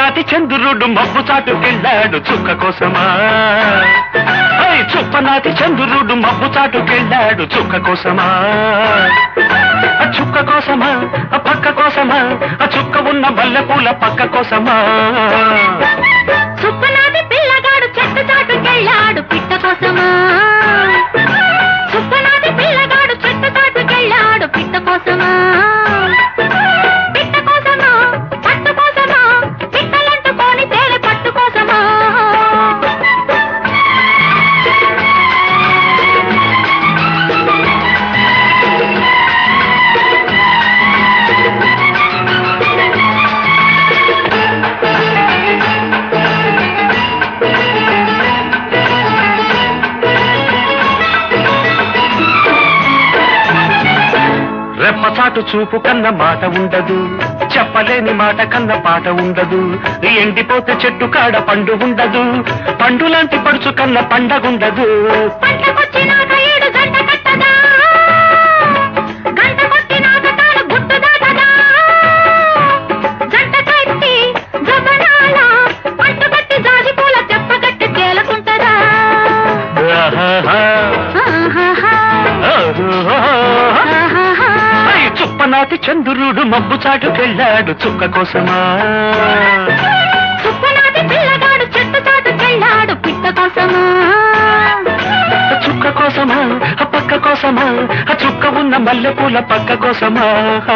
చుప్పనాటి చంద్రుడు మబ్బు చాటుకెళ్ళాడు చుక్క కోసమా ఐ, చుప్పనాటి చంద్రుడు మబ్బు చాటుకెళ్ళాడు చుక్క కోసమా ఆ చుక్క కోసమా ఆ పక్క కోసమా ఆ చుక్క ఉన్న మల్లెపూల పక్క కోసమా సుప్పనాటి పిల్లగాడు చెట్టు చాటుకెళ్ళాడు పిట్ట కోసమా సుప్పనాటి పిల్లగాడు చెట్టు చాటుకెళ్ళాడు పిట్ట కోసమా పిట్ట కోసమా పట్టు కోసమా పిట్టలంటుకొని తేనె పట్టు కోసమా రెప్పచాటు చూపు కన్న మాట ఉండదు చెప్పలేని మాట కన్న పాట ఉండదు ఎండిపోతే చెట్టు కాడ పండు ఉండదు పండు లాంటి పడుచు కన్న పండగుండదు పంటకొచ్చినాక ఏడు గంట కట్టదా గంట కొట్టినాక తాను గుట్టు దాటదా జంట కట్టి జపనాల పట్టు కట్టి జాజి పూల తెప్ప కట్టి తేలకుంటదా ఆహాహా. ఆహాహా, ఆహాహా. ఆహాహా. ఐ, చుప్పనాటి చంద్రుడు మబ్బు చాటుకెళ్ళాడు చుక్క కోసమా సుప్పనాటి పిల్లగాడు చెట్టు చాటుకెళ్ళాడు పిట్ట కోసమా చుక్క కోసమా ఆ పక్క కోసమా ఆ చుక్క ఉన్న మల్లెపూల పక్క కోసమా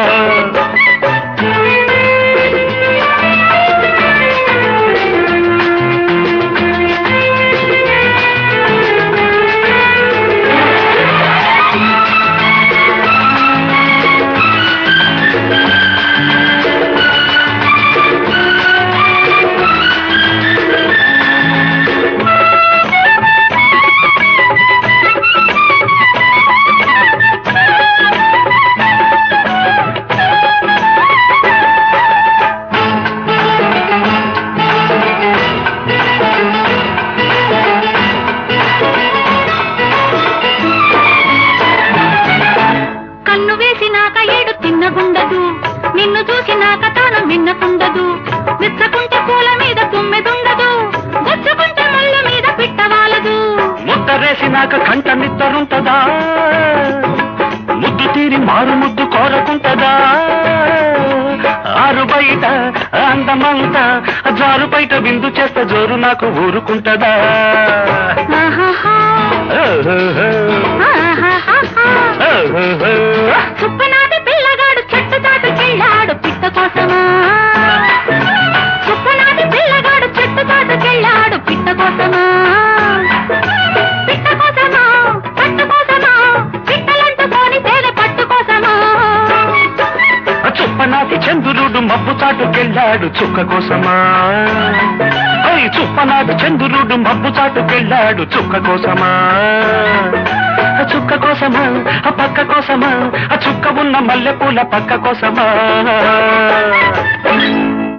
కన్ను వేసినాక ఏడు తిన్నగుండదు నిన్ను చూసినాక తాను మిన్నకుండదు మెచ్చకుంటే పూల మీద తుమ్మెదుండదు గుచ్చుకుంటే ముళ్ళ మీద పిట్టవాలదు ముద్దరేసినాక కంట నిద్దరుంటదా ముద్దు తీరి మారు ముద్దు కోరకుంటదా ఆరు బయట అందమంతా జారు బయట విందు చేస్తే జోరు నాకు ఊరుకుంటదా ఆహాహా, ఓహోహో, ఆహాహాహా. ఓహోహో. సుప్పనాటి పిల్లగాడు చెట్టు చాటుకెళ్ళాడు పిట్ట కోసమా సుప్పనాటి పిల్లగాడు చెట్టు చాటుకెళ్ళాడు పిట్ట కోసమా పిట్ట కోసమా పట్టు కోసమా పిట్టలంటుకొని తేనె పట్టు కోసమా చుప్పనాటి చంద్రుడు మబ్బు చాటుకెళ్ళాడు చుక్క కోసమా ఐ చుప్పనాటి చంద్రుడు మబ్బు చాటుకెళ్ళాడు చుక్క కోసమా ఆ చుక్క కోసమా ఆ పక్క కోసమా ఆ చుక్క ఉన్న మల్లెపూల పక్క కోసమా